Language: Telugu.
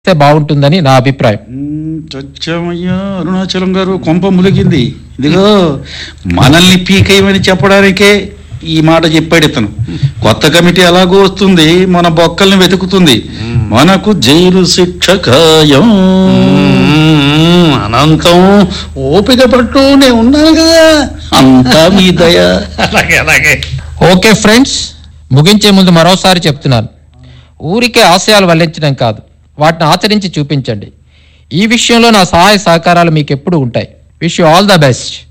చేస్తే బాగుంటుందని నా అభిప్రాయం మ్మ్, చచ్చామయ్యా అరుణాచలం గారు కొంప ములిగింది ఇదిగో మనల్ని పీకేయమని చెప్పడానికే ఈ మాట చెప్పాడు ఇతను కొత్త కమిటీ అలాగూ వస్తుంది మన బొక్కల్ని వెతుకుతుంది మనకు జైలు శిక్ష ఖాయం మ్మ్, అనంతం ఓపిక పట్టునే ఉన్నాను కదా అంతా మీ దయ అలాగే అలాగే ఓకే ఫ్రెండ్స్ ముగించే ముందు మరోసారి చెప్తున్నాను ఊరికే ఆశయాలు వల్లించడం కాదు వాటిని ఆచరించి చూపించండి ఈ విషయంలో నా సహాయ సహకారాలు మీకు ఎప్పుడు ఉంటాయి wish you all the best